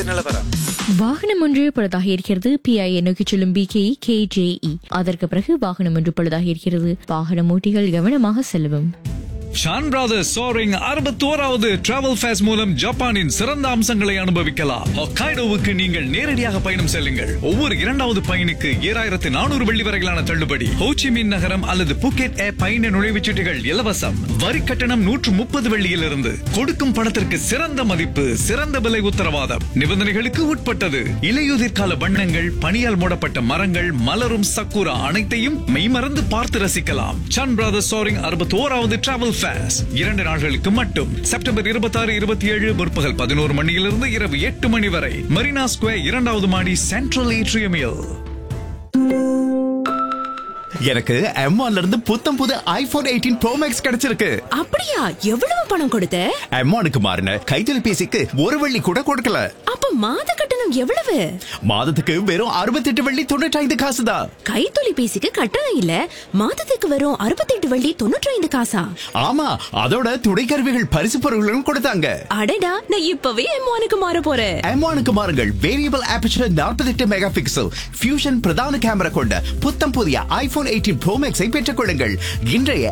போக்குவரத்து நிலவரம் வாகனம் ஒன்று பழுதாக இருக்கிறது பிஐ நோக்கி செல்லும் பிகே கேஜேஇ அதற்கு பிறகு வாகனம் ஒன்று பழுதாக இருக்கிறது வாகன ஓட்டிகள் கவனமாக செல்லவும் ஷான் பிரதர்ஸ் சோரிங் அறுபத்தோராவது டிராவல் ஃபேஸ் மூலம் ஜப்பானின் சிறந்த அம்சங்களை அனுபவிக்கலாம் ஹொக்காய்டோவுக்கு நீங்கள் நேரடியாக பயணம் செல்லுங்கள் ஒவ்வொரு இரண்டாவது பயணிக்கு ஏழாயிரத்து நானூறு வெள்ளி வரையிலான தள்ளுபடி ஹோச்சிமின் நகரம் அல்லது புக்கெட் ஏ பயண நுழைவுச்சீட்டுகள் இலவசம் வரி கட்டணம் நூற்று முப்பது வெள்ளியிலிருந்து கொடுக்கும் பணத்திற்கு சிறந்த மதிப்பு சிறந்த விலை உத்தரவாதம் நிபந்தனைகளுக்கு உட்பட்டது இலையுதிர் கால வண்ணங்கள் பனியால் மூடப்பட்ட மரங்கள் மலரும் சக்குரா அனைத்தையும் மெய்மறந்து பார்த்து ரசிக்கலாம் சன் பிரதர்ஸ் சோரிங் அறுபத்தோராவது டிராவல் ஃபேஸ் இரண்டு நாட்களுக்கு மட்டும் செப்டம்பர் இருபத்தி ஆறு இருபத்தி ஏழு முற்பகல் பதினோரு மணியிலிருந்து இரவு எட்டு மணி வரை மரீனா ஸ்கொயர் இரண்டாவது மாடி சென்ட்ரல் ஏட்ரியமில் எனக்கு M1 ல இருந்து புத்தம் புது ஐபோன் எயிட்டீன் ப்ரோ மேக்ஸ் கிடைச்சிருக்கு அப்படியா எவ்வளவு பணம் கொடுத்த M1க்கு மாறின கைத்தொலைபேசிக்கு ஒரு வெள்ளி கூட கொடுக்கல அப்ப மாத கட்டணம் எவ்வளவு மாதத்துக்கு வெறும் அறுபத்தெட்டு வெள்ளி தொண்ணூற்றி ஐந்து காசு தான் கைத்தொலைபேசிக்கு கட்டணம் இல்ல மாதத்துக்கு வரும் அறுபத்தெட்டு வள்ளி தொண்ணூற்றி ஐந்து காசா ஆமா அதோட துணைக்கருவிகள் பரிசு பொருட்களும் கொடுத்தாங்க அடடா நான் இப்பவே எம்மானுக்கு மாற போறேன் M1க்கு மாறுங்கள் variable aperture 48 megapixel fusion பிரதான கேமரா கொண்ட புத்தம் புதிய ஐபோன் எயிட்டீன் ப்ரோ மேக்ஸை பெற்றுக் கொள்ளுங்கள் இன்றைய